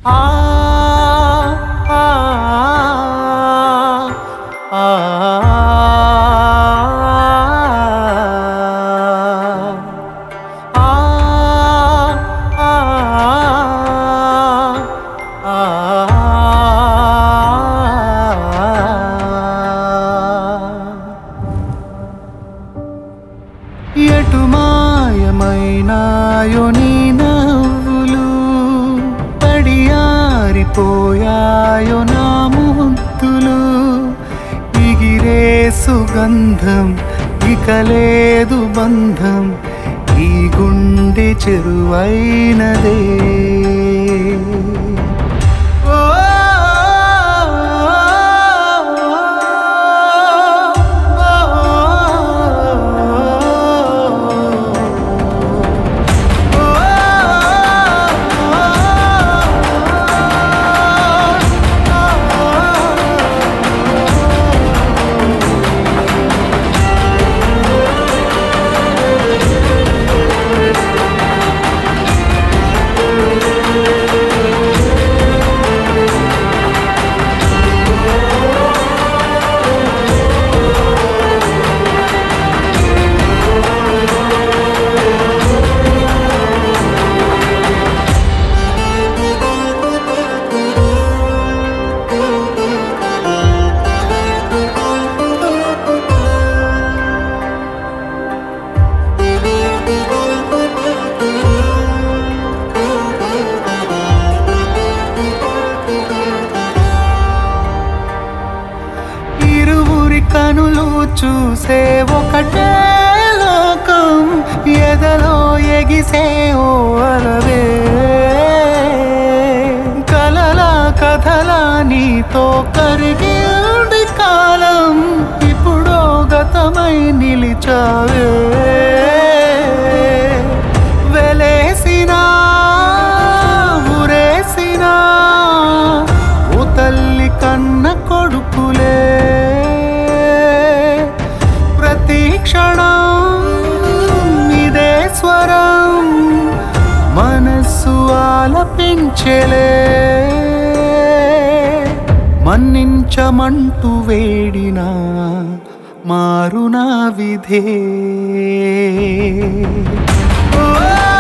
ఆ ఆ ఆ ఎటు మాయమైనాయో నీ నవ్వులు పడియారిపోయాయో నా ముద్దులు ఎగిరే సుగంధం ఇక లేదు బంధం ఈ గుండె చెరువైనదే ఓ ఇరువురి కనులు చూసే ఒకటే లోకం ఎదలో ఎగిసే ఓ అలవే కలల కథల నీతో కరిగి ఉంది కాలం ఇప్పుడు గతమై నిలిచావే వెలేసినా ఊరేసినా ఓ తల్లి కన్న కొడుకులే ప్రతి క్షణం ఇదే స్వరం మనస్సు ఆలపించలే మన్నించమంటూ వేడినా మారునా విధే ఓ